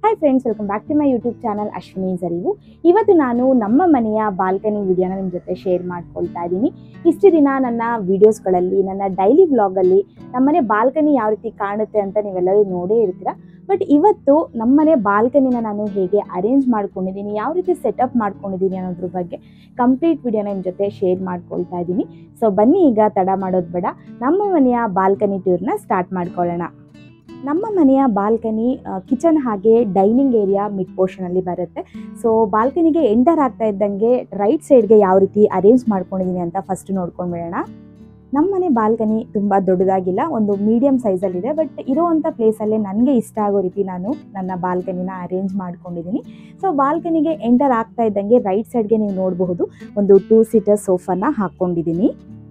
hi friends welcome back to my YouTube channel Ashwini ಜರಿವು ಇವತ್ತು ನಾನು ನಮ್ಮ ಮನೆಯ ಬಾಲ್ಕನಿ ವಿಡಿಯೋನ ನಿಮ್ಮ ಜೊತೆ ಶೇರ್ ಮಾಡ್ಕೊಳ್ತಾ ಇದ್ದೀನಿ ಇಷ್ಟು ದಿನ ನನ್ನ ವಿಡಿಯೋಸ್ಗಳಲ್ಲಿ ನನ್ನ ಡೈಲಿ ವ್ಲಾಗಲ್ಲಿ ನಮ್ಮನೆ ಬಾಲ್ಕನಿ ಯಾವ ರೀತಿ ಕಾಣುತ್ತೆ ಅಂತ ನೀವೆಲ್ಲರೂ ನೋಡೇ ಇರ್ತೀರ ಬಟ್ ಇವತ್ತು ನಮ್ಮನೆ ಬಾಲ್ಕನಿನ ನಾನು ಹೇಗೆ ಅರೇಂಜ್ ಮಾಡ್ಕೊಂಡಿದ್ದೀನಿ ಯಾವ ರೀತಿ ಸೆಟಪ್ ಮಾಡ್ಕೊಂಡಿದ್ದೀನಿ ಅನ್ನೋದ್ರ ಬಗ್ಗೆ ಕಂಪ್ಲೀಟ್ ವಿಡಿಯೋನ ನಿಮ್ಮ ಜೊತೆ ಶೇರ್ ಮಾಡ್ಕೊಳ್ತಾ ಇದ್ದೀನಿ ಸೊ ಬನ್ನಿ ಈಗ ತಡ ಮಾಡೋದು ಬೇಡ ನಮ್ಮ ಮನೆಯ ಬಾಲ್ಕನಿ ಟೂರ್ನ ಸ್ಟಾರ್ಟ್ ಮಾಡ್ಕೊಳ್ಳೋಣ ನಮ್ಮ ಮನೆಯ ಬಾಲ್ಕನಿ ಕಿಚನ್ ಹಾಗೆ ಡೈನಿಂಗ್ ಏರಿಯಾ ಮಿಡ್ ಪೋರ್ಷನಲ್ಲಿ ಬರುತ್ತೆ ಸೊ ಬಾಲ್ಕನಿಗೆ ಎಂಟರ್ ಆಗ್ತಾ ಇದ್ದಂಗೆ ರೈಟ್ ಸೈಡ್ಗೆ ಯಾವ ರೀತಿ ಅರೇಂಜ್ ಮಾಡ್ಕೊಂಡಿದ್ದೀನಿ ಅಂತ ಫಸ್ಟ್ ನೋಡ್ಕೊಂಡ್ಬಿಡೋಣ ನಮ್ಮ ಮನೆ ಬಾಲ್ಕನಿ ತುಂಬ ದೊಡ್ಡದಾಗಿಲ್ಲ ಒಂದು ಮೀಡಿಯಮ್ ಸೈಜಲ್ಲಿದೆ ಬಟ್ ಇರೋವಂಥ ಪ್ಲೇಸಲ್ಲೇ ನನಗೆ ಇಷ್ಟ ಆಗೋ ರೀತಿ ನಾನು ನನ್ನ ಬಾಲ್ಕನಿನ ಅರೇಂಜ್ ಮಾಡ್ಕೊಂಡಿದ್ದೀನಿ ಸೊ ಬಾಲ್ಕನಿಗೆ ಎಂಟರ್ ಆಗ್ತಾ ಇದ್ದಂಗೆ ರೈಟ್ ಸೈಡ್ಗೆ ನೀವು ನೋಡಬಹುದು ಒಂದು ಟೂ ಸೀಟರ್ ಸೋಫಾನ ಹಾಕ್ಕೊಂಡಿದ್ದೀನಿ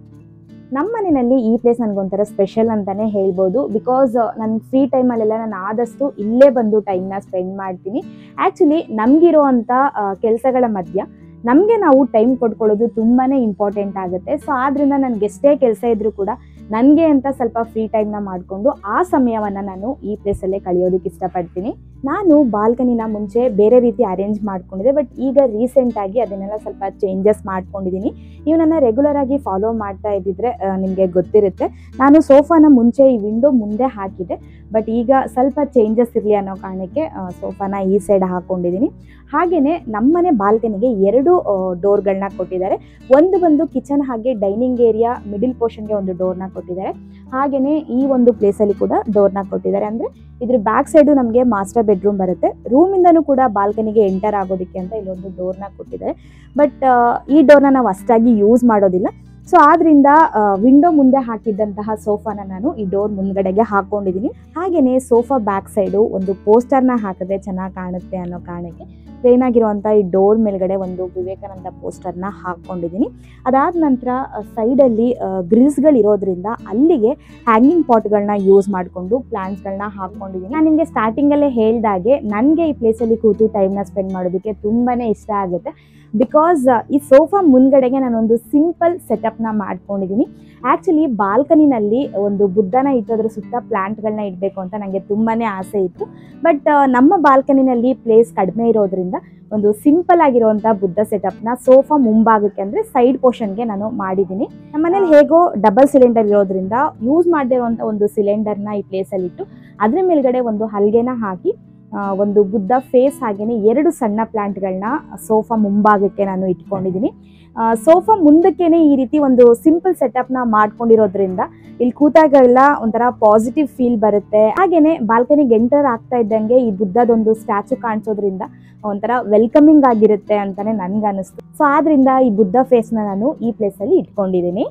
ನಮ್ಮ ಮನೆಯಲ್ಲಿ ಈ ಪ್ಲೇಸ್ ನನಗೊಂಥರ ಸ್ಪೆಷಲ್ ಅಂತಲೇ ಹೇಳ್ಬೋದು ಬಿಕಾಸ್ ನನ್ನ ಫ್ರೀ ಟೈಮಲ್ಲೆಲ್ಲ ನಾನು ಆದಷ್ಟು ಇಲ್ಲೇ ಬಂದು ಟೈಮ್ನ ಸ್ಪೆಂಡ್ ಮಾಡ್ತೀನಿ ಆ್ಯಕ್ಚುಲಿ ನಮಗಿರೋ ಅಂಥ ಕೆಲಸಗಳ ಮಧ್ಯ ನಮಗೆ ನಾವು ಟೈಮ್ ಕೊಡ್ಕೊಳ್ಳೋದು ತುಂಬಾ ಇಂಪಾರ್ಟೆಂಟ್ ಆಗುತ್ತೆ ಸೊ ಆದ್ದರಿಂದ ನನಗೆ ಎಷ್ಟೇ ಕೆಲಸ ಇದ್ದರೂ ಕೂಡ ನನಗೆ ಅಂತ ಸ್ವಲ್ಪ ಫ್ರೀ ಟೈಮ್ನ ಮಾಡಿಕೊಂಡು ಆ ಸಮಯವನ್ನು ನಾನು ಈ ಪ್ಲೇಸಲ್ಲೇ ಕಳೆಯೋದಕ್ಕೆ ಇಷ್ಟಪಡ್ತೀನಿ ನಾನು ಬಾಲ್ಕನಿನ ಮುಂಚೆ ಬೇರೆ ರೀತಿ ಅರೇಂಜ್ ಮಾಡ್ಕೊಂಡಿದ್ದೆ ಬಟ್ ಈಗ ರೀಸೆಂಟಾಗಿ ಅದನ್ನೆಲ್ಲ ಸ್ವಲ್ಪ ಚೇಂಜಸ್ ಮಾಡ್ಕೊಂಡಿದ್ದೀನಿ ನೀವು ನನ್ನ ರೆಗ್ಯುಲರ್ ಆಗಿ ಫಾಲೋ ಮಾಡ್ತಾ ಇದ್ದಿದ್ರೆ ನಿಮಗೆ ಗೊತ್ತಿರುತ್ತೆ ನಾನು ಸೋಫಾನ ಮುಂಚೆ ಈ ವಿಂಡೋ ಮುಂದೆ ಹಾಕಿದೆ ಬಟ್ ಈಗ ಸ್ವಲ್ಪ ಚೇಂಜಸ್ ಇರಲಿ ಅನ್ನೋ ಕಾರಣಕ್ಕೆ ಸೋಫಾನ ಈ ಸೈಡ್ ಹಾಕ್ಕೊಂಡಿದ್ದೀನಿ ಹಾಗೆಯೇ ನಮ್ಮನೆ ಬಾಲ್ಕನಿಗೆ ಎರಡು ಡೋರ್ಗಳನ್ನ ಕೊಟ್ಟಿದ್ದಾರೆ ಒಂದು ಬಂದು ಕಿಚನ್ ಹಾಗೆ ಡೈನಿಂಗ್ ಏರಿಯಾ ಮಿಡಿಲ್ ಪೋರ್ಷನ್ಗೆ ಒಂದು ಡೋರ್ನ ಕೊಟ್ಟಿದ್ದಾರೆ ಹಾಗೆಯೇ ಈ ಒಂದು ಪ್ಲೇಸಲ್ಲಿ ಕೂಡ ಡೋರ್ನ ಕೊಟ್ಟಿದ್ದಾರೆ ಅಂದರೆ ಇದ್ರ ಬ್ಯಾಕ್ ಸೈಡು ನಮಗೆ ಮಾಸ್ಟರ್ ಬೆಡ್ರೂಮ್ ಬರುತ್ತೆ ರೂಮಿಂದನೂ ಕೂಡ ಬಾಲ್ಕನಿಗೆ ಎಂಟರ್ ಆಗೋದಕ್ಕೆ ಅಂತ ಇಲ್ಲೊಂದು ಡೋರ್ನ ಕೊಟ್ಟಿದ್ದಾರೆ ಬಟ್ ಈ ಡೋರ್ನ ನಾವು ಅಷ್ಟಾಗಿ ಯೂಸ್ ಮಾಡೋದಿಲ್ಲ ಸೊ ಆದ್ರಿಂದ ವಿಂಡೋ ಮುಂದೆ ಹಾಕಿದ್ದಂತಹ ಸೋಫಾನ ನಾನು ಈ ಡೋರ್ ಮುಂದ್ಗಡೆಗೆ ಹಾಕೊಂಡಿದ್ದೀನಿ ಹಾಗೆಯೇ ಸೋಫಾ ಬ್ಯಾಕ್ ಸೈಡು ಒಂದು ಪೋಸ್ಟರ್ನ ಹಾಕಿದ್ರೆ ಚೆನ್ನಾಗಿ ಕಾಣುತ್ತೆ ಅನ್ನೋ ಕಾರಣಕ್ಕೆ ಪ್ಲೇನ್ ಆಗಿರುವಂಥ ಈ ಡೋರ್ ಮೇಲ್ಗಡೆ ಒಂದು ವಿವೇಕಾನಂದ ಪೋಸ್ಟರ್ನ ಹಾಕ್ಕೊಂಡಿದ್ದೀನಿ ಅದಾದ ನಂತರ ಸೈಡಲ್ಲಿ ಗ್ರಿಲ್ಸ್ಗಳು ಇರೋದ್ರಿಂದ ಅಲ್ಲಿಗೆ ಹ್ಯಾಂಗಿಂಗ್ ಪಾಟ್ಗಳನ್ನ ಯೂಸ್ ಮಾಡಿಕೊಂಡು ಪ್ಲಾಂಟ್ಸ್ಗಳನ್ನ ಹಾಕ್ಕೊಂಡಿದ್ದೀನಿ ನಾನು ನಿಮಗೆ ಸ್ಟಾರ್ಟಿಂಗಲ್ಲೇ ಹೇಳ್ದಾಗೆ ನನಗೆ ಈ ಪ್ಲೇಸಲ್ಲಿ ಕೂತು ಟೈಮ್ನ ಸ್ಪೆಂಡ್ ಮಾಡೋದಕ್ಕೆ ತುಂಬಾ ಇಷ್ಟ ಆಗುತ್ತೆ ಬಿಕಾಸ್ ಈ ಸೋಫಾ ಮುಂದ್ಗಡೆಗೆ ನಾನೊಂದು ಸಿಂಪಲ್ ಸೆಟಪ್ನ ಮಾಡ್ಕೊಂಡಿದ್ದೀನಿ ಆ್ಯಕ್ಚುಲಿ ಬಾಲ್ಕನಿನಲ್ಲಿ ಒಂದು ಬುದ್ಧನ ಇಟ್ಟೋದ್ರ ಸುತ್ತ ಪ್ಲ್ಯಾಂಟ್ಗಳನ್ನ ಇಡಬೇಕು ಅಂತ ನನಗೆ ತುಂಬಾ ಆಸೆ ಇತ್ತು ಬಟ್ ನಮ್ಮ ಬಾಲ್ಕನಿನಲ್ಲಿ ಪ್ಲೇಸ್ ಕಡಿಮೆ ಇರೋದ್ರಿಂದ ಒಂದು ಸಿಂಪಲ್ ಆಗಿರುವಂಥ ಬುದ್ಧ ಸೆಟಪ್ನ ಸೋಫಾ ಮುಂಭಾಗಕ್ಕೆ ಅಂದರೆ ಸೈಡ್ ಪೋರ್ಷನ್ಗೆ ನಾನು ಮಾಡಿದ್ದೀನಿ ನಮ್ಮನೇಲಿ ಹೇಗೋ ಡಬಲ್ ಸಿಲಿಂಡರ್ ಇರೋದ್ರಿಂದ ಯೂಸ್ ಮಾಡದೇ ಇರುವಂಥ ಒಂದು ಸಿಲಿಂಡರ್ನ ಈ ಪ್ಲೇಸಲ್ಲಿ ಇಟ್ಟು ಅದ್ರ ಮೇಲ್ಗಡೆ ಒಂದು ಹಲ್ಗೆನ ಹಾಕಿ ಒಂದು ಬುದ್ಧ ಫೇಸ್ ಹಾಗೆಯೇ ಎರಡು ಸಣ್ಣ ಪ್ಲಾಂಟ್ಗಳನ್ನ ಸೋಫಾ ಮುಂಭಾಗಕ್ಕೆ ನಾನು ಇಟ್ಕೊಂಡಿದ್ದೀನಿ ಸೋಫಾ ಮುಂದಕ್ಕೇನೆ ಈ ರೀತಿ ಒಂದು ಸಿಂಪಲ್ ಸೆಟಪ್ನ ಮಾಡ್ಕೊಂಡಿರೋದ್ರಿಂದ ಇಲ್ಲಿ ಕೂತಾಗೆಲ್ಲ ಒಂಥರ ಪಾಸಿಟಿವ್ ಫೀಲ್ ಬರುತ್ತೆ ಹಾಗೇನೆ ಬಾಲ್ಕನಿಗೆ ಎಂಟರ್ ಆಗ್ತಾ ಇದ್ದಂಗೆ ಈ ಬುದ್ಧದೊಂದು ಸ್ಟ್ಯಾಚು ಕಾಣಿಸೋದ್ರಿಂದ ಒಂಥರ ವೆಲ್ಕಮಿಂಗ್ ಆಗಿರುತ್ತೆ ಅಂತಾನೆ ನನ್ಗೆ ಅನಿಸ್ತು ಸೊ ಆದ್ರಿಂದ ಈ ಬುದ್ಧ ಫೇಸ್ನ ನಾನು ಈ ಪ್ಲೇಸಲ್ಲಿ ಇಟ್ಕೊಂಡಿದ್ದೀನಿ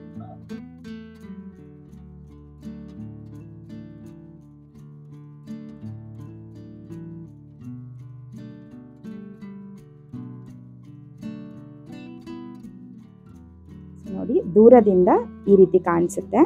ನೋಡಿ ದೂರದಿಂದ ಈ ರೀತಿ ಕಾಣಿಸುತ್ತೆ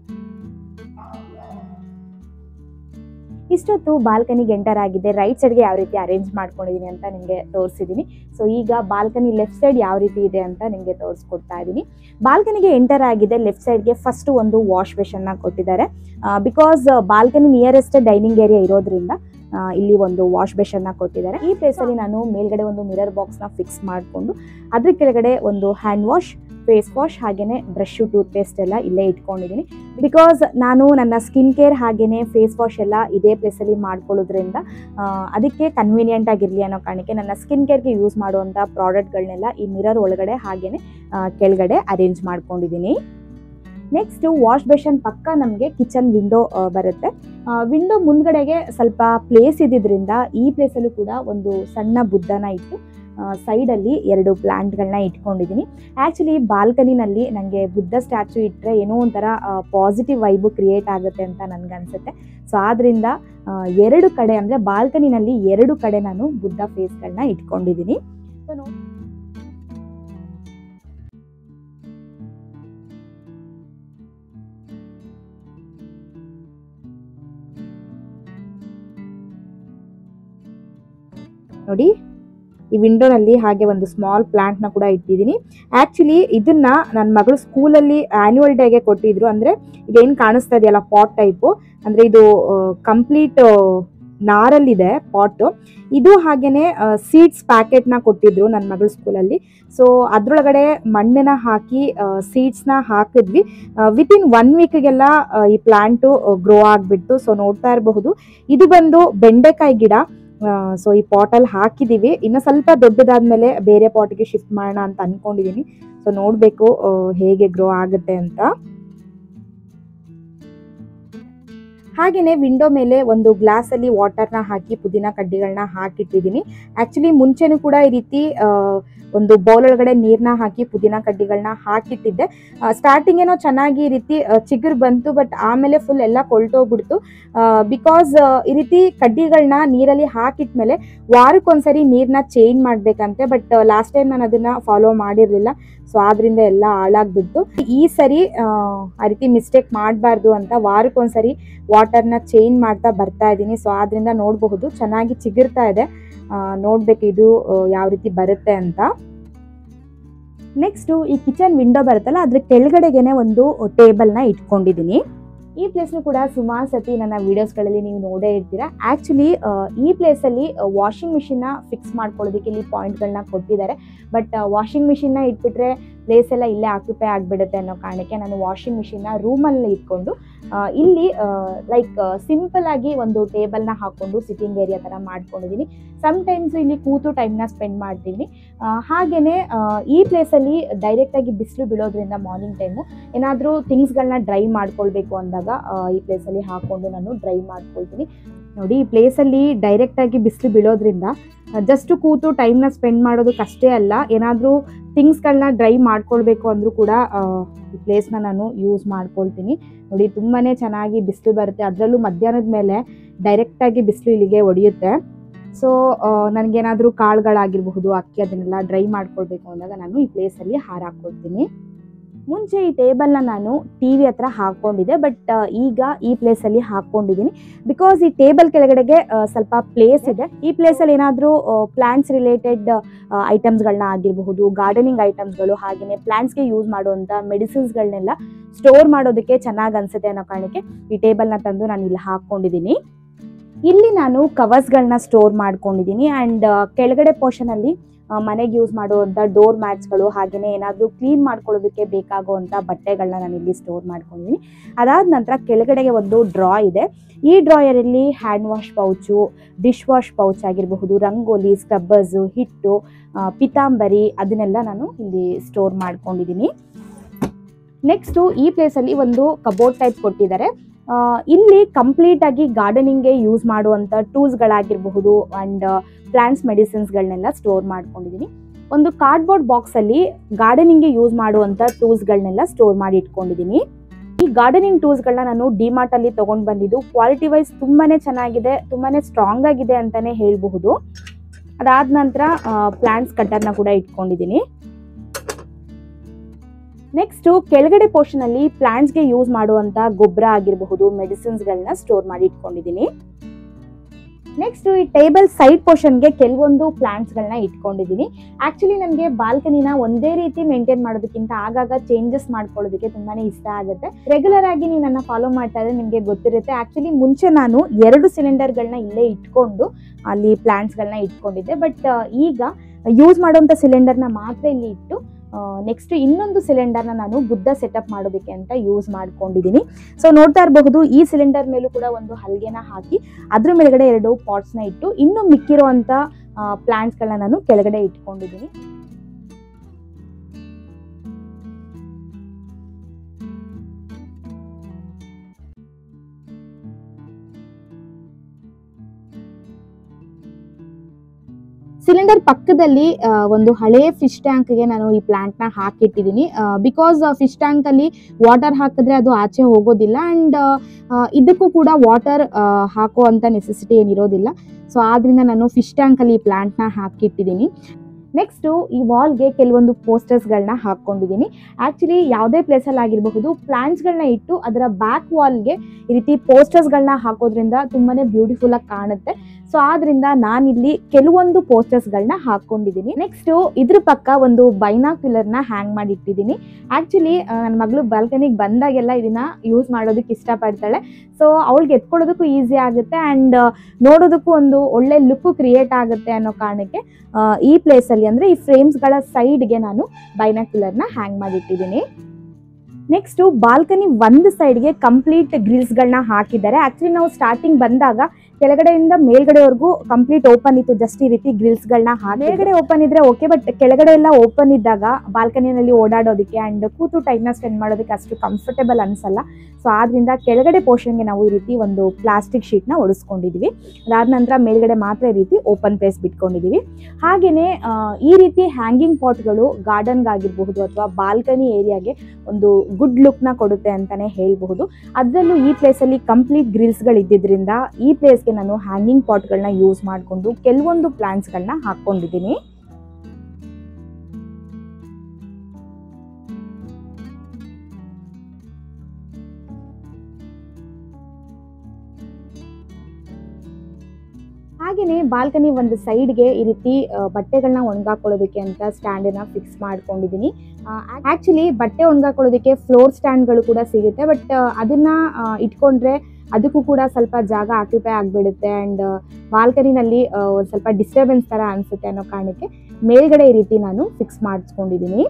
ಇಷ್ಟೊತ್ತು ಬಾಲ್ಕನಿಗೆ ಎಂಟರ್ ಆಗಿದೆ ರೈಟ್ ಸೈಡ್ಗೆ ಯಾವ ರೀತಿ ಅರೇಂಜ್ ಮಾಡ್ಕೊಂಡಿದ್ದೀನಿ ಅಂತ ನಿಮಗೆ ತೋರಿಸಿದ್ದೀನಿ ಸೊ ಈಗ ಬಾಲ್ಕನಿ ಲೆಫ್ಟ್ ಸೈಡ್ ಯಾವ ರೀತಿ ಇದೆ ಅಂತ ನಿಮಗೆ ತೋರಿಸ್ಕೊಡ್ತಾ ಇದ್ದೀನಿ ಬಾಲ್ಕನಿಗೆ ಎಂಟರ್ ಆಗಿದೆ ಲೆಫ್ಟ್ ಸೈಡ್ಗೆ ಫಸ್ಟ್ ಒಂದು ವಾಶ್ ಬೇಷನ್ನ ಕೊಟ್ಟಿದ್ದಾರೆ because balcony nearest dining area ಇರೋದ್ರಿಂದ ಇಲ್ಲಿ ಒಂದು ವಾಶ್ ಬೇಷನ್ನ ಕೊಟ್ಟಿದ್ದಾರೆ ಈ ಪ್ಲೇಸಲ್ಲಿ ನಾನು ಮೇಲ್ಗಡೆ ಒಂದು ಮಿರರ್ ಬಾಕ್ಸ್ನ ಫಿಕ್ಸ್ ಮಾಡಿಕೊಂಡು ಅದ್ರ ಕೆಳಗಡೆ ಒಂದು ಹ್ಯಾಂಡ್ ವಾಶ್ ಫೇಸ್ ವಾಶ್ ಹಾಗೆಯೇ ಬ್ರಷು ಟೂತ್ ಪೇಸ್ಟ್ ಎಲ್ಲ ಇಲ್ಲೇ ಇಟ್ಕೊಂಡಿದ್ದೀನಿ ಬಿಕಾಸ್ ನಾನು ನನ್ನ ಸ್ಕಿನ್ ಕೇರ್ ಹಾಗೆಯೇ ಫೇಸ್ ವಾಶ್ ಎಲ್ಲ ಇದೇ ಪ್ಲೇಸಲ್ಲಿ ಮಾಡ್ಕೊಳ್ಳೋದ್ರಿಂದ ಅದಕ್ಕೆ ಕನ್ವೀನಿಯೆಂಟ್ ಆಗಿರಲಿ ಅನ್ನೋ ಕಾರಣಕ್ಕೆ ನನ್ನ ಸ್ಕಿನ್ ಕೇರ್ಗೆ ಯೂಸ್ ಮಾಡುವಂಥ ಪ್ರಾಡಕ್ಟ್ಗಳನ್ನೆಲ್ಲ ಈ ಮಿರರ್ ಒಳಗಡೆ ಹಾಗೆಯೇ ಕೆಳಗಡೆ ಅರೇಂಜ್ ಮಾಡ್ಕೊಂಡಿದ್ದೀನಿ ನೆಕ್ಸ್ಟು ವಾಶ್ ಬೇಷನ್ ಪಕ್ಕ ನಮಗೆ ಕಿಚನ್ ವಿಂಡೋ ಬರುತ್ತೆ ವಿಂಡೋ ಮುಂದ್ಗಡೆಗೆ ಸ್ವಲ್ಪ ಪ್ಲೇಸ್ ಇದ್ದಿದ್ದರಿಂದ ಈ ಪ್ಲೇಸಲ್ಲೂ ಕೂಡ ಒಂದು ಸಣ್ಣ ಬುದ್ಧನ ಇಟ್ಟು ಸೈಡಲ್ಲಿ ಎರಡು ಪ್ಲ್ಯಾಂಟ್ಗಳನ್ನ ಇಟ್ಕೊಂಡಿದ್ದೀನಿ ಆ್ಯಕ್ಚುಲಿ ಬಾಲ್ಕನಿನಲ್ಲಿ ನನಗೆ ಬುದ್ಧ ಸ್ಟ್ಯಾಚು ಇಟ್ಟರೆ ಏನೋ ಒಂಥರ ಪಾಸಿಟಿವ್ ವೈಬು ಕ್ರಿಯೇಟ್ ಆಗುತ್ತೆ ಅಂತ ನನಗನ್ಸುತ್ತೆ ಸೊ ಆದ್ದರಿಂದ ಎರಡು ಕಡೆ ಅಂದರೆ ಬಾಲ್ಕನಿನಲ್ಲಿ ಎರಡು ಕಡೆ ನಾನು ಬುದ್ಧ ಫೇಸ್ಗಳನ್ನ ಇಟ್ಕೊಂಡಿದ್ದೀನಿ ಸೊ ನೋಡಿ ನೋಡಿ ಈ ವಿಂಡೋನಲ್ಲಿ ಹಾಗೆ ಒಂದು ಸ್ಮಾಲ್ ಪ್ಲಾಂಟ್ನ ಕೂಡ ಇಟ್ಟಿದ್ದೀನಿ ಆ್ಯಕ್ಚುಲಿ ಇದನ್ನ ನನ್ನ ಮಗಳು ಸ್ಕೂಲಲ್ಲಿ ಆ್ಯನ್ಯುವಲ್ ಡೇಗೆ ಕೊಟ್ಟಿದ್ರು ಅಂದರೆ ಇದೇನು ಕಾಣಿಸ್ತಾ ಇದೆಯಲ್ಲ ಪಾಟ್ ಟೈಪು ಅಂದರೆ ಇದು ಕಂಪ್ಲೀಟ್ ನಾರಲ್ಲಿದೆ ಪಾಟು ಇದು ಹಾಗೇನೆ ಸೀಡ್ಸ್ ಪ್ಯಾಕೆಟ್ನ ಕೊಟ್ಟಿದ್ರು ನನ್ನ ಮಗಳ ಸ್ಕೂಲಲ್ಲಿ ಸೊ ಅದ್ರೊಳಗಡೆ ಮಣ್ಣನ್ನ ಹಾಕಿ ಸೀಡ್ಸ್ನ ಹಾಕಿದ್ವಿ ವಿತಿನ್ ಒನ್ ವೀಕ್ಗೆಲ್ಲ ಈ ಪ್ಲಾಂಟು ಗ್ರೋ ಆಗಿಬಿಟ್ಟು ಸೊ ನೋಡ್ತಾ ಇರಬಹುದು ಇದು ಬಂದು ಬೆಂಡೆಕಾಯಿ ಗಿಡ ಸೊ ಈ ಪಾಟಲ್ಲಿ ಹಾಕಿದ್ದೀವಿ ಇನ್ನು ಸ್ವಲ್ಪ ದೊಡ್ಡದಾದ್ಮೇಲೆ ಬೇರೆ ಪಾಟ್ಗೆ ಶಿಫ್ಟ್ ಮಾಡೋಣ ಅಂತ ಅನ್ಕೊಂಡಿದ್ದೀನಿ ಸೊ ನೋಡಬೇಕು ಹೇಗೆ ಗ್ರೋ ಆಗುತ್ತೆ ಅಂತ ಹಾಗೆಯೇ ವಿಂಡೋ ಮೇಲೆ ಒಂದು ಗ್ಲಾಸಲ್ಲಿ ವಾಟರ್ನ ಹಾಕಿ ಪುದೀನ ಕಡ್ಡಿಗಳನ್ನ ಹಾಕಿಟ್ಟಿದ್ದೀನಿ ಆ್ಯಕ್ಚುಲಿ ಮುಂಚೆನೂ ಕೂಡ ಈ ರೀತಿ ಆ, ಒಂದು ಬೌಲ್ ಒಳಗಡೆ ನೀರನ್ನ ಹಾಕಿ ಪುದೀನ ಕಡ್ಡಿಗಳನ್ನ ಹಾಕಿಟ್ಟಿದ್ದೆ ಸ್ಟಾರ್ಟಿಂಗ್ ಏನೋ ಚೆನ್ನಾಗಿ ಈ ರೀತಿ ಆ, ಚಿಗುರು ಬಂತು ಬಟ್ ಆಮೇಲೆ ಫುಲ್ ಎಲ್ಲ ಕೊಳ್ತೋಗ್ಬಿಡ್ತು ಬಿಕಾಸ್ ಈ ರೀತಿ ಕಡ್ಡಿಗಳನ್ನ ನೀರಲ್ಲಿ ಹಾಕಿಟ್ಮೇಲೆ ವಾರಕ್ಕೊಂದ್ಸರಿ ನೀರನ್ನ ಚೇಂಜ್ ಮಾಡಬೇಕಂತೆ ಬಟ್ ಲಾಸ್ಟ್ ಟೈಮ್ ನಾನು ಅದನ್ನ ಫಾಲೋ ಮಾಡಿರಲಿಲ್ಲ ಸೊ ಆದ್ರಿಂದ ಎಲ್ಲ ಹಾಳಾಗ್ಬಿಟ್ಟು ಈ ಸರಿ ಆ, ಆ ರೀತಿ ಮಿಸ್ಟೇಕ್ ಮಾಡಬಾರ್ದು ಅಂತ ವಾರಕ್ಕೊಂದ್ಸರಿ ವಾಟರ್ನ ಚೇಂಜ್ ಮಾಡ್ತಾ ಬರ್ತಾ ಇದ್ದೀನಿ ಸೊ ಆದ್ರಿಂದ ನೋಡಬಹುದು ಚೆನ್ನಾಗಿ ಚಿಗುರ್ತಾ ಇದೆ ಆ, ನೋಡ್ಬೇಕು ಇದು ಆ, ಯಾವ ರೀತಿ ಬರುತ್ತೆ ಅಂತ ನೆಕ್ಸ್ಟು ಈ ಕಿಚನ್ ವಿಂಡೋ ಬರುತ್ತಲ್ಲ ಅದ್ರ ಕೆಳಗಡೆಗೆನೆ ಒಂದು ಟೇಬಲ್ನ ಇಟ್ಕೊಂಡಿದ್ದೀನಿ ಈ ಪ್ಲೇಸ್ನು ಕೂಡ ಸುಮಾರು ಸತಿ ನನ್ನ ವಿಡಿಯೋಸ್ಗಳಲ್ಲಿ ನೀವು ನೋಡೇ ಇರ್ತೀರಾ ಆ್ಯಕ್ಚುಲಿ ಈ ಪ್ಲೇಸಲ್ಲಿ ವಾಷಿಂಗ್ ಮಿಷಿನ್ನ ಫಿಕ್ಸ್ ಮಾಡ್ಕೊಳ್ಳೋದಕ್ಕೆ ಇಲ್ಲಿ ಪಾಯಿಂಟ್ಗಳನ್ನ ಕೊಟ್ಟಿದ್ದಾರೆ ಬಟ್ ವಾಷಿಂಗ್ ಮಿಷಿನ್ನ ಇಟ್ಬಿಟ್ರೆ ಪ್ಲೇಸ್ ಎಲ್ಲ ಇಲ್ಲೇ ಆಕ್ಯುಪೈ ಆಗಿಬಿಡುತ್ತೆ ಅನ್ನೋ ಕಾರಣಕ್ಕೆ ನಾನು ವಾಷಿಂಗ್ ಮಿಷಿನ್ನ ರೂಮಲ್ಲಿ ಇಟ್ಕೊಂಡು ಆ, ಇಲ್ಲಿ ಲೈಕ್ ಸಿಂಪಲ್ ಆಗಿ ಒಂದು ಟೇಬಲ್ನ ಹಾಕೊಂಡು ಸಿಟ್ಟಿಂಗ್ ಏರಿಯಾ ಥರ ಮಾಡ್ಕೊಂಡಿದ್ದೀನಿ ಸಮ್ಟೈಮ್ಸ್ ಇಲ್ಲಿ ಕೂತು ಟೈಮ್ನ ಸ್ಪೆಂಡ್ ಮಾಡ್ತೀನಿ ಹಾಗೆಯೇ ಈ ಪ್ಲೇಸಲ್ಲಿ ಡೈರೆಕ್ಟಾಗಿ ಬಿಸಿಲು ಬೀಳೋದ್ರಿಂದ ಮಾರ್ನಿಂಗ್ ಟೈಮು ಏನಾದರೂ ಥಿಂಗ್ಸ್ಗಳನ್ನ ಡ್ರೈ ಮಾಡ್ಕೊಳ್ಬೇಕು ಅಂದಾಗ ಆ, ಈ ಪ್ಲೇಸಲ್ಲಿ ಹಾಕೊಂಡು ನಾನು ಡ್ರೈ ಮಾಡ್ಕೊಳ್ತೀನಿ ನೋಡಿ ಈ ಪ್ಲೇಸಲ್ಲಿ ಡೈರೆಕ್ಟಾಗಿ ಬಿಸಿಲು ಬೀಳೋದ್ರಿಂದ ಜಸ್ಟ್ ಕೂತು ಟೈಮ್ನ ಸ್ಪೆಂಡ್ ಮಾಡೋದಕ್ಕಷ್ಟೇ ಅಲ್ಲ ಏನಾದರೂ ಥಿಂಗ್ಸ್ಗಳನ್ನ ಡ್ರೈ ಮಾಡ್ಕೊಳ್ಬೇಕು ಅಂದರೂ ಕೂಡ ಆ, ಈ ಪ್ಲೇಸ್ನ ನಾನು ಯೂಸ್ ಮಾಡ್ಕೊಳ್ತೀನಿ ನೋಡಿ ತುಂಬಾ ಚೆನ್ನಾಗಿ ಬಿಸಿಲು ಬರುತ್ತೆ ಅದರಲ್ಲೂ ಮಧ್ಯಾಹ್ನದ ಮೇಲೆ ಡೈರೆಕ್ಟಾಗಿ ಬಿಸಿಲು ಇಲ್ಲಿಗೆ ಹೊಡೆಯುತ್ತೆ ಸೊ ನನಗೇನಾದರೂ ಕಾಳುಗಳಾಗಿರಬಹುದು ಅಕ್ಕಿ ಅದನ್ನೆಲ್ಲ ಡ್ರೈ ಮಾಡ್ಕೊಳ್ಬೇಕು ಅಂದಾಗ ನಾನು ಈ ಪ್ಲೇಸಲ್ಲಿ ಹಾರಾಕೊಳ್ತೀನಿ ಮುಂಚೆ ಈ ಟೇಬಲ್ನ ನಾನು ಟಿ ವಿ ಹತ್ರ ಹಾಕ್ಕೊಂಡಿದ್ದೆ ಬಟ್ ಈಗ ಈ ಪ್ಲೇಸಲ್ಲಿ ಹಾಕ್ಕೊಂಡಿದ್ದೀನಿ ಬಿಕಾಸ್ ಈ ಟೇಬಲ್ ಕೆಳಗಡೆಗೆ ಆ, ಸ್ವಲ್ಪ ಪ್ಲೇಸ್ ಇದೆ ಈ ಪ್ಲೇಸಲ್ಲಿ ಏನಾದರೂ ಪ್ಲಾಂಟ್ಸ್ ರಿಲೇಟೆಡ್ ಐಟಮ್ಸ್ಗಳನ್ನ ಆಗಿರಬಹುದು ಗಾರ್ಡನಿಂಗ್ ಐಟಮ್ಸ್ಗಳು ಹಾಗೆಯೇ ಪ್ಲಾಂಟ್ಸ್ಗೆ ಯೂಸ್ ಮಾಡುವಂಥ ಮೆಡಿಸಿನ್ಸ್ಗಳನ್ನೆಲ್ಲ ಸ್ಟೋರ್ ಮಾಡೋದಕ್ಕೆ ಚೆನ್ನಾಗಿ ಅನಿಸುತ್ತೆ ಅನ್ನೋ ಕಾರಣಕ್ಕೆ ಈ ಟೇಬಲ್ನ ತಂದು ನಾನು ಇಲ್ಲಿ ಹಾಕ್ಕೊಂಡಿದ್ದೀನಿ ಇಲ್ಲಿ ನಾನು ಕವರ್ಸ್ಗಳನ್ನ ಸ್ಟೋರ್ ಮಾಡ್ಕೊಂಡಿದ್ದೀನಿ ಆ್ಯಂಡ್ ಕೆಳಗಡೆ ಪೋರ್ಷನಲ್ಲಿ ಮನೆಗೆ ಯೂಸ್ ಮಾಡುವಂಥ ಡೋರ್ ಮ್ಯಾಟ್ಸ್ಗಳು ಹಾಗೆಯೇ ಏನಾದರೂ ಕ್ಲೀನ್ ಮಾಡ್ಕೊಳ್ಳೋದಕ್ಕೆ ಬೇಕಾಗುವಂಥ ಬಟ್ಟೆಗಳನ್ನ ನಾನು ಇಲ್ಲಿ ಸ್ಟೋರ್ ಮಾಡ್ಕೊಂಡಿದ್ದೀನಿ ಅದಾದ ನಂತರ ಕೆಳಗಡೆಗೆ ಒಂದು ಡ್ರಾ ಇದೆ ಈ ಡ್ರಾಯರಲ್ಲಿ hand wash pouch dish wash pouch ಆಗಿರಬಹುದು ರಂಗೋಲಿ ಸ್ಕ್ರಬ್ಬರ್ಸು ಹಿಟ್ಟು ಆ, ಪಿತಾಂಬರಿ ಅದನ್ನೆಲ್ಲ ನಾನು ಇಲ್ಲಿ ಸ್ಟೋರ್ ಮಾಡ್ಕೊಂಡಿದ್ದೀನಿ ನೆಕ್ಸ್ಟು ಈ ಪ್ಲೇಸಲ್ಲಿ ಒಂದು ಕಬೋರ್ಡ್ ಟೈಪ್ ಕೊಟ್ಟಿದ್ದಾರೆ ಆ, ಇಲ್ಲಿ ಕಂಪ್ಲೀಟ್ ಆಗಿ ಗಾರ್ಡನಿಂಗ್ಗೆ ಯೂಸ್ ಮಾಡುವಂಥ ಟೂಲ್ಸ್ಗಳಾಗಿರಬಹುದು ಆ್ಯಂಡ್ ಪ್ಲಾಂಟ್ಸ್ ಮೆಡಿಸಿನ್ಸ್ಗಳನ್ನೆಲ್ಲ ಸ್ಟೋರ್ ಮಾಡ್ಕೊಂಡಿದ್ದೀನಿ ಒಂದು ಕಾರ್ಡ್ಬೋರ್ಡ್ ಬಾಕ್ಸಲ್ಲಿ ಗಾರ್ಡನಿಂಗ್ಗೆ ಯೂಸ್ ಮಾಡುವಂಥ ಟೂಲ್ಸ್ಗಳನ್ನೆಲ್ಲ ಸ್ಟೋರ್ ಮಾಡಿ ಇಟ್ಕೊಂಡಿದ್ದೀನಿ ಈ ಗಾರ್ಡನಿಂಗ್ ಟೂಲ್ಸ್ಗಳನ್ನ ನಾನು ಡಿಮಾರ್ಟ್ ಅಲ್ಲಿ ತಗೊಂಡು ಬಂದಿದ್ದು ಕ್ವಾಲಿಟಿ ವೈಸ್ ತುಂಬಾನೇ ಚೆನ್ನಾಗಿದೆ ತುಂಬಾನೇ ಸ್ಟ್ರಾಂಗ್ ಆಗಿದೆ ಅಂತಾನೆ ಹೇಳಬಹುದು ಅದಾದ ನಂತರ ಪ್ಲಾಂಟ್ಸ್ ಕಟ್ಟರ್ನ ಕೂಡ ಇಟ್ಕೊಂಡಿದ್ದೀನಿ ನೆಕ್ಸ್ಟು ಕೆಳಗಡೆ ಪೋರ್ಷನ್ ಅಲ್ಲಿ ಪ್ಲಾಂಟ್ಸ್ಗೆ ಯೂಸ್ ಮಾಡುವಂತ ಗೊಬ್ಬರ ಆಗಿರಬಹುದು ಮೆಡಿಸಿನ್ಸ್ಗಳನ್ನ ಸ್ಟೋರ್ ಮಾಡಿ ಇಟ್ಕೊಂಡಿದ್ದೀನಿ ನೆಕ್ಸ್ಟ್ ಈ ಟೇಬಲ್ ಸೈಡ್ ಪೋರ್ಷನ್ಗೆ ಕೆಲವೊಂದು ಪ್ಲಾಂಟ್ಸ್ಗಳನ್ನ ಇಟ್ಕೊಂಡಿದ್ದೀನಿ ಆಕ್ಚುಲಿ ನನಗೆ ಬಾಲ್ಕನಿನ ಒಂದೇ ರೀತಿ ಮೇಂಟೈನ್ ಮಾಡೋದಕ್ಕಿಂತ ಆಗಾಗ ಚೇಂಜಸ್ ಮಾಡ್ಕೊಳ್ಳೋದಕ್ಕೆ ತುಂಬಾನೇ ಇಷ್ಟ ಆಗುತ್ತೆ ರೆಗ್ಯುಲರ್ ಆಗಿ ನೀವು ನನ್ನ ಫಾಲೋ ಮಾಡ್ತಾ ಇದ್ರೆ ನಿಮಗೆ ಗೊತ್ತಿರುತ್ತೆ ಆಕ್ಚುಲಿ ಮುಂಚೆ ನಾನು ಎರಡು ಸಿಲಿಂಡರ್ಗಳನ್ನ ಇಲ್ಲೇ ಇಟ್ಕೊಂಡು ಅಲ್ಲಿ ಪ್ಲಾಂಟ್ಸ್ಗಳನ್ನ ಇಟ್ಕೊಂಡಿದ್ದೆ ಬಟ್ ಈಗ ಯೂಸ್ ಮಾಡುವಂಥ ಸಿಲಿಂಡರ್ನ ಮಾತ್ರ ಇಲ್ಲಿ ಇಟ್ಟು ನೆಕ್ಸ್ಟ್ ಇನ್ನೊಂದು ಸಿಲಿಂಡರ್ನ ನಾನು ಬುದ್ಧ ಸೆಟಪ್ ಮಾಡೋದಕ್ಕೆ ಅಂತ ಯೂಸ್ ಮಾಡ್ಕೊಂಡಿದ್ದೀನಿ ಸೊ ನೋಡ್ತಾ ಇರಬಹುದು ಈ ಸಿಲಿಂಡರ್ ಮೇಲೂ ಕೂಡ ಒಂದು ಹಲ್ಗೆನ ಹಾಕಿ ಅದ್ರ ಮೇಲ್ಗಡೆ ಎರಡು ಪಾಟ್ಸ್ನ ಇಟ್ಟು ಇನ್ನು ಮಿಕ್ಕಿರುವಂಥ ಪ್ಲಾಂಟ್ಸ್ಗಳನ್ನ ನಾನು ಕೆಳಗಡೆ ಇಟ್ಕೊಂಡಿದ್ದೀನಿ ಸಿಲಿಂಡರ್ ಪಕ್ಕದಲ್ಲಿ ಆ, ಒಂದು ಹಳೆ ಫಿಶ್ ಟ್ಯಾಂಕ್ಗೆ ನಾನು ಈ ಪ್ಲಾಂಟ್ನ ಹಾಕಿಟ್ಟಿದ್ದೀನಿ ಬಿಕಾಸ್ ಫಿಶ್ ಟ್ಯಾಂಕಲ್ಲಿ ವಾಟರ್ ಹಾಕಿದ್ರೆ ಅದು ಆಚೆ ಹೋಗೋದಿಲ್ಲ ಆ್ಯಂಡ್ ಇದಕ್ಕೂ ಕೂಡ ವಾಟರ್ ಹಾಕೋ ಅಂತ ನೆಸೆಸಿಟಿ ಏನಿರೋದಿಲ್ಲ ಸೊ ಆದ್ರಿಂದ ನಾನು ಫಿಶ್ ಟ್ಯಾಂಕಲ್ಲಿ ಈ ಪ್ಲಾಂಟ್ನ ಹಾಕಿಟ್ಟಿದ್ದೀನಿ ನೆಕ್ಸ್ಟು ಈ ವಾಲ್ಗೆ ಕೆಲವೊಂದು ಪೋಸ್ಟರ್ಸ್ಗಳನ್ನ ಹಾಕ್ಕೊಂಡಿದ್ದೀನಿ ಆ್ಯಕ್ಚುಲಿ ಯಾವುದೇ ಪ್ಲೇಸಲ್ಲಿ ಆಗಿರಬಹುದು ಪ್ಲಾಂಟ್ಸ್ಗಳನ್ನ ಇಟ್ಟು ಅದರ ಬ್ಯಾಕ್ ವಾಲ್ಗೆ ಈ ರೀತಿ ಪೋಸ್ಟರ್ಸ್ಗಳನ್ನ ಹಾಕೋದ್ರಿಂದ ತುಂಬಾ ಬ್ಯೂಟಿಫುಲ್ಲಾಗಿ ಕಾಣುತ್ತೆ ಸೊ ಆದ್ರಿಂದ ನಾನಿಲ್ಲಿ ಕೆಲವೊಂದು ಪೋಸ್ಟರ್ಸ್ಗಳನ್ನ ಹಾಕೊಂಡಿದ್ದೀನಿ ನೆಕ್ಸ್ಟ್ ಇದ್ರ ಪಕ್ಕ ಒಂದು ಬೈನಾಕ್ಯುಲರ್ನ ಹ್ಯಾಂಗ್ ಮಾಡಿ ಇಟ್ಟಿದ್ದೀನಿ ಆ್ಯಕ್ಚುಲಿ ನನ್ನ ಮಗಳು ಬಾಲ್ಕನಿಗೆ ಬಂದಾಗೆಲ್ಲ ಇದನ್ನ ಯೂಸ್ ಮಾಡೋದಕ್ಕೆ ಇಷ್ಟಪಡ್ತಾಳೆ ಸೊ ಅವಳಿಗೆ ಎತ್ಕೊಳ್ಳೋದಕ್ಕೂ ಈಸಿ ಆಗುತ್ತೆ ಆ್ಯಂಡ್ ನೋಡೋದಕ್ಕೂ ಒಂದು ಒಳ್ಳೆ ಲುಕ್ಕು ಕ್ರಿಯೇಟ್ ಆಗುತ್ತೆ ಅನ್ನೋ ಕಾರಣಕ್ಕೆ ಆ, ಈ ಪ್ಲೇಸಲ್ಲಿ ಅಂದರೆ ಈ ಫ್ರೇಮ್ಸ್ಗಳ ಸೈಡ್ಗೆ ನಾನು ಬೈನಾಕ್ಯುಲರ್ನ ಹ್ಯಾಂಗ್ ಮಾಡಿಟ್ಟಿದ್ದೀನಿ ನೆಕ್ಸ್ಟು ಬಾಲ್ಕನಿ ಒಂದು ಸೈಡ್ಗೆ ಕಂಪ್ಲೀಟ್ ಗ್ರಿಲ್ಸ್ಗಳನ್ನ ಹಾಕಿದ್ದಾರೆ ಆ್ಯಕ್ಚುಲಿ ನಾವು ಸ್ಟಾರ್ಟಿಂಗ್ ಬಂದಾಗ ಕೆಳಗಡೆಯಿಂದ ಮೇಲ್ಗಡೆವರೆಗೂ ಕಂಪ್ಲೀಟ್ ಓಪನ್ ಇತ್ತು ಜಸ್ಟ್ ಈ ರೀತಿ ಗ್ರಿಲ್ಸ್ಗಳನ್ನ ಹಾಕಿ ಮೇಲ್ಗಡೆ ಓಪನ್ ಇದ್ರೆ ಓಕೆ ಬಟ್ ಕೆಳಗಡೆ ಎಲ್ಲ ಓಪನ್ ಇದ್ದಾಗ ಬಾಲ್ಕನಿನಲ್ಲಿ ಓಡಾಡೋದಕ್ಕೆ ಆ್ಯಂಡ್ ಕೂತು ಟೈಮ್ನ ಸ್ಪೆಂಡ್ ಮಾಡೋದಕ್ಕೆ ಅಷ್ಟು ಕಂಫರ್ಟೇಬಲ್ ಅನ್ಸಲ್ಲ ಸೊ ಆದ್ರಿಂದ ಕೆಳಗಡೆ ಪೋರ್ಷನ್ಗೆ ನಾವು ಈ ರೀತಿ ಒಂದು ಪ್ಲಾಸ್ಟಿಕ್ ಶೀಟ್ನ ಒಡಿಸ್ಕೊಂಡಿದ್ವಿ ಅದಾದ ನಂತರ ಮೇಲ್ಗಡೆ ಮಾತ್ರ ಈ ರೀತಿ ಓಪನ್ ಪ್ಲೇಸ್ ಬಿಟ್ಕೊಂಡಿದೀವಿ ಹಾಗೆಯೇ ಈ ರೀತಿ ಹ್ಯಾಂಗಿಂಗ್ ಪಾಟ್ಗಳು ಗಾರ್ಡನ್ಗಾಗಿರಬಹುದು ಅಥವಾ ಬಾಲ್ಕನಿ ಏರಿಯಾಗೆ ಒಂದು ಗುಡ್ ಲುಕ್ನ ಕೊಡುತ್ತೆ ಅಂತಾನೆ ಹೇಳ್ಬಹುದು ಅದರಲ್ಲೂ ಈ ಪ್ಲೇಸಲ್ಲಿ ಕಂಪ್ಲೀಟ್ ಗ್ರಿಲ್ಸ್ಗಳು ಇದ್ದಿದ್ರಿಂದ ಈ ಪ್ಲೇಸ್ಗೆ ನಾನು ಹ್ಯಾಂಗಿಂಗ್ ಪಾಟ್ಗಳನ್ನ ಯೂಸ್ ಮಾಡಿಕೊಂಡು ಕೆಲವೊಂದು ಪ್ಲಾಂಟ್ಸ್ಗಳನ್ನ ಹಾಕ್ಕೊಂಡಿದ್ದೀನಿ ಹಾಗೆಯೇ ಬಾಲ್ಕನಿ ಒಂದು ಸೈಡ್ಗೆ ಈ ರೀತಿ ಆ, ಬಟ್ಟೆಗಳನ್ನ ಒಣಗಾಕೊಳ್ಳೋದಕ್ಕೆ ಅಂತ ಸ್ಟ್ಯಾಂಡನ್ನ ಫಿಕ್ಸ್ ಮಾಡ್ಕೊಂಡಿದ್ದೀನಿ ಆ್ಯಕ್ಚುಲಿ ಬಟ್ಟೆ ಒಣಗಾಕೊಳ್ಳೋದಕ್ಕೆ ಫ್ಲೋರ್ ಸ್ಟ್ಯಾಂಡ್ಗಳು ಕೂಡ ಸಿಗುತ್ತೆ ಬಟ್ ಅದನ್ನ ಆ, ಇಟ್ಕೊಂಡ್ರೆ ಅದಕ್ಕೂ ಕೂಡ ಸ್ವಲ್ಪ ಜಾಗ ಆಕ್ಯುಪೈ ಆಗಿಬಿಡುತ್ತೆ ಆ್ಯಂಡ್ ಬಾಲ್ಕನಿನಲ್ಲಿ ಒಂದು ಸ್ವಲ್ಪ ಡಿಸ್ಟರ್ಬೆನ್ಸ್ ಥರ ಅನಿಸುತ್ತೆ ಅನ್ನೋ ಕಾರಣಕ್ಕೆ ಮೇಲ್ಗಡೆ ಈ ರೀತಿ ನಾನು ಫಿಕ್ಸ್ ಮಾಡಿಸ್ಕೊಂಡಿದ್ದೀನಿ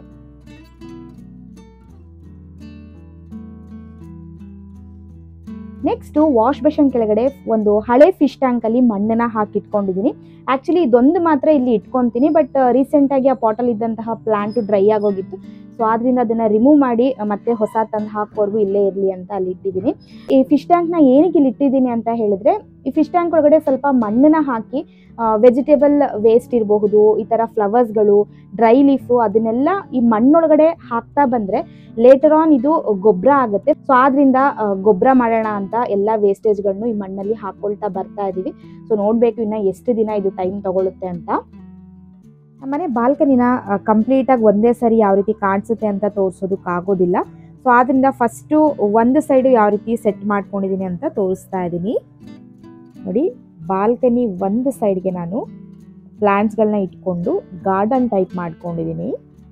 ನೆಕ್ಸ್ಟು ವಾಶ್ ಬೇಷನ್ ಕೆಳಗಡೆ ಒಂದು ಹಳೆ ಫಿಶ್ ಟ್ಯಾಂಕಲ್ಲಿ ಮಣ್ಣನ್ನ ಹಾಕಿಟ್ಕೊಂಡಿದ್ದೀನಿ ಆ್ಯಕ್ಚುಲಿ ಇದೊಂದು ಮಾತ್ರ ಇಲ್ಲಿ ಇಟ್ಕೊತೀನಿ ಬಟ್ ರೀಸೆಂಟಾಗಿ ಆ ಪಾಟಲ್ಲಿ ಇದ್ದಂತಹ ಪ್ಲಾಂಟು ಡ್ರೈ ಆಗೋಗಿತ್ತು ಸೊ ಆದ್ರಿಂದ ಅದನ್ನು ರಿಮೂವ್ ಮಾಡಿ ಆ, ಮತ್ತೆ ಹೊಸ ತಂದು ಹಾಕೋವರೆಗೂ ಇಲ್ಲೇ ಇರಲಿ ಅಂತ ಅಲ್ಲಿ ಇಟ್ಟಿದ್ದೀನಿ ಈ ಫಿಶ್ ಟ್ಯಾಂಕ್ನ ಏನಕ್ಕೆ ಇಲ್ಲಿ ಇಟ್ಟಿದ್ದೀನಿ ಅಂತ ಹೇಳಿದ್ರೆ ಈ ಫಿಶ್ ಟ್ಯಾಂಕ್ ಒಳಗಡೆ ಸ್ವಲ್ಪ ಮಣ್ಣನ್ನ ಹಾಕಿ ವೆಜಿಟೇಬಲ್ ವೇಸ್ಟ್ ಇರಬಹುದು ಈ ಥರ ಫ್ಲವರ್ಸ್ಗಳು ಡ್ರೈ ಲೀಫು ಅದನ್ನೆಲ್ಲ ಈ ಮಣ್ಣೊಳಗಡೆ ಹಾಕ್ತಾ ಬಂದರೆ ಲೇಟರ್ ಆನ್ ಇದು ಗೊಬ್ಬರ ಆಗುತ್ತೆ ಸೊ ಆದ್ರಿಂದ ಗೊಬ್ಬರ ಮಾಡೋಣ ಅಂತ ಎಲ್ಲ ವೇಸ್ಟೇಜ್ಗಳನ್ನು ಈ ಮಣ್ಣಲ್ಲಿ ಹಾಕೊಳ್ತಾ ಬರ್ತಾ ಇದ್ದೀವಿ ಸೊ ನೋಡಬೇಕು ಇನ್ನು ಎಷ್ಟು ದಿನ ಇದು ಟೈಮ್ ತಗೊಳುತ್ತೆ ಅಂತ ನಮ್ಮನೆ ಬಾಲ್ಕನಿನ ಕಂಪ್ಲೀಟಾಗಿ ಒಂದೇ ಸರಿ ಯಾವ ರೀತಿ ಕಾಣಿಸುತ್ತೆ ಅಂತ ತೋರಿಸೋದಕ್ಕಾಗೋದಿಲ್ಲ ಸೊ ಆದ್ರಿಂದ ಫಸ್ಟು ಒಂದು ಸೈಡು ಯಾವ ರೀತಿ ಸೆಟ್ ಮಾಡ್ಕೊಂಡಿದ್ದೀನಿ ಅಂತ ತೋರಿಸ್ತಾ ಇದ್ದೀನಿ ನೋಡಿ ಬಾಲ್ಕನಿ ಒಂದು ಸೈಡ್ಗೆ ನಾನು ಪ್ಲಾಂಟ್ಸ್ಗಳನ್ನ ಇಟ್ಕೊಂಡು ಗಾರ್ಡನ್ ಟೈಪ್ ಮಾಡ್ಕೊಂಡಿದ್ದೀನಿ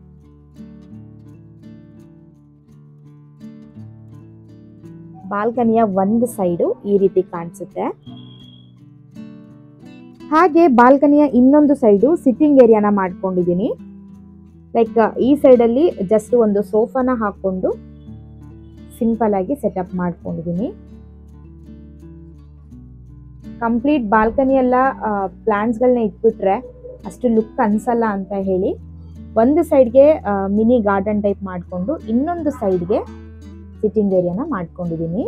ಬಾಲ್ಕನಿಯ ಒಂದು ಸೈಡು ಈ ರೀತಿ ಕಾಣಿಸುತ್ತೆ ಹಾಗೆ ಬಾಲ್ಕನಿಯ ಇನ್ನೊಂದು ಸೈಡು ಸಿಟ್ಟಿಂಗ್ ಏರಿಯಾನ ಮಾಡ್ಕೊಂಡಿದ್ದೀನಿ ಲೈಕ್ ಈ ಸೈಡಲ್ಲಿ ಜಸ್ಟ್ ಒಂದು ಸೋಫಾನ ಹಾಕೊಂಡು ಸಿಂಪಲ್ ಆಗಿ ಸೆಟಪ್ ಮಾಡ್ಕೊಂಡಿದ್ದೀನಿ ಕಂಪ್ಲೀಟ್ ಬಾಲ್ಕನಿ ಎಲ್ಲ ಪ್ಲಾಂಟ್ಸ್ಗಳನ್ನ ಇಟ್ಬಿಟ್ರೆ ಅಷ್ಟು ಲುಕ್ ಅನ್ಸಲ್ಲ ಅಂತ ಹೇಳಿ ಒಂದು ಸೈಡ್ಗೆ ಮಿನಿ ಗಾರ್ಡನ್ ಟೈಪ್ ಮಾಡಿಕೊಂಡು ಇನ್ನೊಂದು ಸೈಡ್ಗೆ ಸಿಟ್ಟಿಂಗ್ ಏರಿಯಾನ ಮಾಡ್ಕೊಂಡಿದ್ದೀನಿ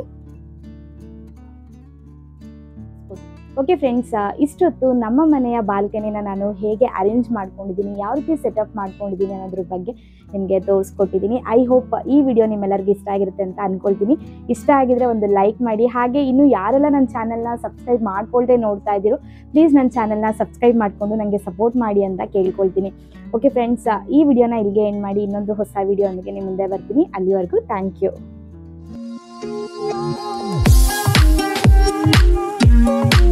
ಓಕೆ ಫ್ರೆಂಡ್ಸ್ ಇಷ್ಟೊತ್ತು ನಮ್ಮ ಮನೆಯ ಬಾಲ್ಕನಿನ ನಾನು ಹೇಗೆ ಅರೇಂಜ್ ಮಾಡ್ಕೊಂಡಿದ್ದೀನಿ ಯಾವ ರೀತಿ ಸೆಟಪ್ ಮಾಡ್ಕೊಂಡಿದ್ದೀನಿ ಅನ್ನೋದ್ರ ಬಗ್ಗೆ ನಿಮಗೆ ತೋರಿಸ್ಕೊಟ್ಟಿದ್ದೀನಿ ಐ ಹೋಪ್ ಈ ವಿಡಿಯೋ ನಿಮ್ಮೆಲ್ಲರಿಗೂ ಇಷ್ಟ ಆಗಿರುತ್ತೆ ಅಂತ ಅನ್ಕೊಳ್ತೀನಿ ಇಷ್ಟ ಆಗಿದ್ರೆ ಒಂದು ಲೈಕ್ ಮಾಡಿ ಹಾಗೆ ಇನ್ನು ಯಾರೆಲ್ಲ ನನ್ನ ಚಾನಲ್ನ ಸಬ್ಸ್ಕ್ರೈಬ್ ಮಾಡ್ಕೊಳ್ದೆ ನೋಡ್ತಾ ಇದ್ದೀರೋ ಪ್ಲೀಸ್ ನನ್ನ ಚಾನಲ್ನ ಸಬ್ಸ್ಕ್ರೈಬ್ ಮಾಡಿಕೊಂಡು ನನಗೆ ಸಪೋರ್ಟ್ ಮಾಡಿ ಅಂತ ಕೇಳ್ಕೊಳ್ತೀನಿ ಓಕೆ ಫ್ರೆಂಡ್ಸ್ ಈ ವಿಡಿಯೋನ ಇಲ್ಲಿಗೆ ಎಂಡ್ ಮಾಡಿ ಇನ್ನೊಂದು ಹೊಸ ವಿಡಿಯೋನೊಂದಿಗೆ ನಿಮ್ಮ ಮುಂದೆ ಬರ್ತೀನಿ ಅಲ್ಲಿವರೆಗೂ ಥ್ಯಾಂಕ್ ಯು